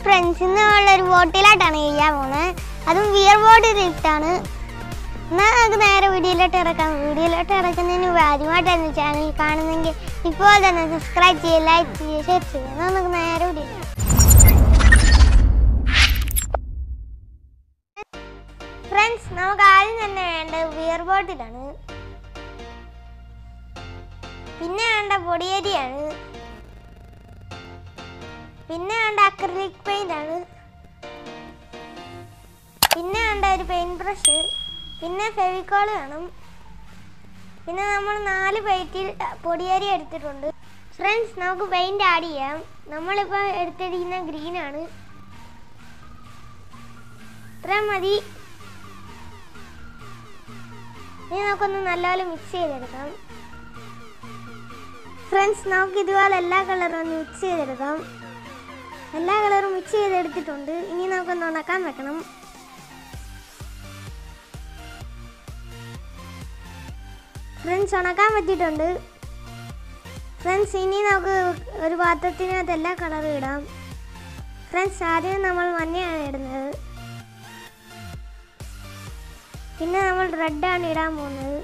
friends ഇന്നുള്ള ഒരു ബോട്ടിലായിട്ടാണ് ചെയ്യാൻ പോണത് അതും വിയർ ബോർഡ് ലിഫ്റ്റാണ് എന്നാൽ നമുക്ക് നേരെ വീഡിയോയിലോട്ട് ഇറക്കാം വീഡിയോയിലോട്ട് ഇറക്കുന്നതിന് മുമ്പ് ആദ്യമായിട്ടാണ് ചാനൽ കാണുന്നെങ്കിൽ ഇപ്പോൾ തന്നെ സബ്സ്ക്രൈബ് ചെയ്യുക ലൈക്ക് ചെയ്യുക ഷെയർ ചെയ്യുക എന്നാൽ നമുക്ക് നേരെ വീഡിയോ ഫ്രണ്ട്സ് നമുക്ക് ആദ്യം തന്നെ വേണ്ടത് വിയർ ബോട്ടിലാണ് പിന്നെ വേണ്ട പൊടിയരിയാണ് പിന്നെ വേണ്ട അക്രലിക് പെയിന്റ് ആണ് പിന്നെ വേണ്ട ഒരു പെയിന്റ് ബ്രഷ് പിന്നെ ഫെവിക്കോൾ വേണം പിന്നെ നമ്മൾ നാല് പെയിന്റിൽ പൊടിയരി എടുത്തിട്ടുണ്ട് ഫ്രണ്ട്സ് നമുക്ക് പെയിന്റ് ആഡ് ചെയ്യാം നമ്മളിപ്പോൾ എടുത്തിരിക്കുന്ന ഗ്രീൻ ആണ് ഇത്ര മതി ഇനി നമുക്കൊന്ന് നല്ലപോലെ മിക്സ് ചെയ്തെടുക്കാം ഫ്രണ്ട്സ് നമുക്ക് ഇതുപോലെ എല്ലാ കളറും ഒന്ന് മിക്സ് ചെയ്തെടുക്കാം എല്ലാ കളറും മിക്സ് ചെയ്തെടുത്തിട്ടുണ്ട് ഇനി നമുക്കൊന്ന് ഉണക്കാൻ വെക്കണം ഫ്രണ്ട്സ് ഉണക്കാൻ പറ്റിയിട്ടുണ്ട് ഫ്രണ്ട്സ് ഇനി നമുക്ക് ഒരു പാത്രത്തിനകത്ത് എല്ലാ കളറും ഇടാം ഫ്രണ്ട്സ് ആദ്യം നമ്മൾ മഞ്ഞയാണ് ഇടുന്നത് പിന്നെ നമ്മൾ റെഡാണ് ഇടാൻ പോകുന്നത്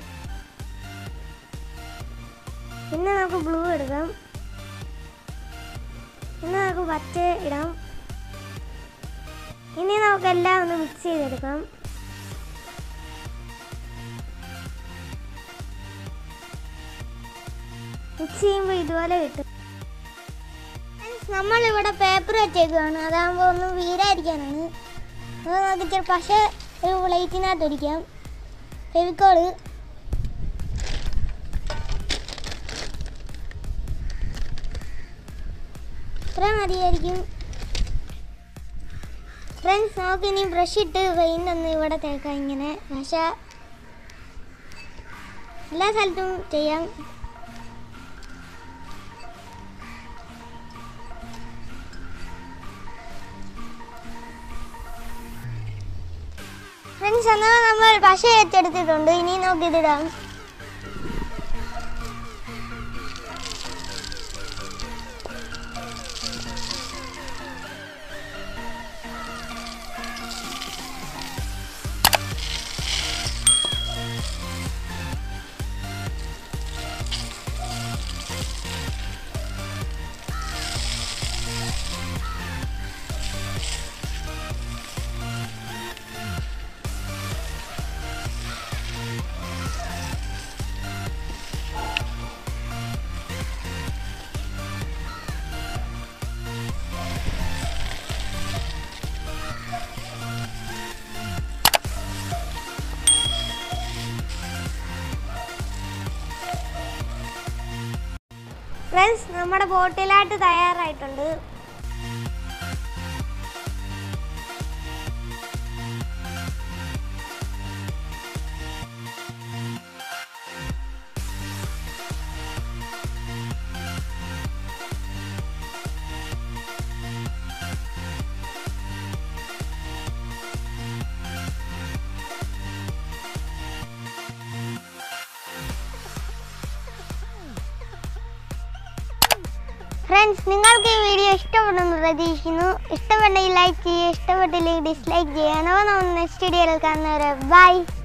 പിന്നെ നമുക്ക് ബ്ലൂ എടുക്കാം പിന്നെ നമുക്ക് പച്ച ഇടാം ഇനി നമുക്ക് എല്ലാം ഒന്ന് മിക്സ് ചെയ്തെടുക്കാം മിക്സ് ചെയ്യുമ്പോൾ ഇതുപോലെ കിട്ടും നമ്മളിവിടെ പേപ്പർ വെച്ചേക്കുവാണ് അതാകുമ്പോൾ ഒന്നും വീരായിരിക്കാനാണ് അത് നമുക്ക് ഇച്ചിരി പശ ഒരു പ്ലേറ്റിനകത്ത് ഒരിക്കാം ഫെവിക്കോള് ഇത്ര മതിയായിരിക്കും ഫ്രണ്ട്സ് നമുക്ക് ഇനി ബ്രഷ് ഇട്ട് പെയിൻ്റ് ഒന്ന് ഇവിടെ തേക്കാം ഇങ്ങനെ പക്ഷേ എല്ലാ സ്ഥലത്തും ചെയ്യാം ഫ്രണ്ട്സ് എന്നാൽ നമ്മൾ പശ വെച്ചെടുത്തിട്ടുണ്ട് ഇനി നമുക്ക് ഇതിടാം ഫ്രണ്ട്സ് നമ്മുടെ ബോട്ടിലായിട്ട് തയ്യാറായിട്ടുണ്ട് ഫ്രണ്ട്സ് നിങ്ങൾക്ക് ഈ വീഡിയോ ഇഷ്ടപ്പെടുന്നു പ്രതീക്ഷിക്കുന്നു ഇഷ്ടപ്പെട്ടെങ്കിൽ ലൈക്ക് ചെയ്യുക ഇഷ്ടപ്പെട്ടില്ലെങ്കിൽ ഡിസ്ലൈക്ക് ചെയ്യുക അപ്പോൾ നമ്മൾ നെക്സ്റ്റ് വീഡിയോയിൽ കാണുന്നവരെ ബൈ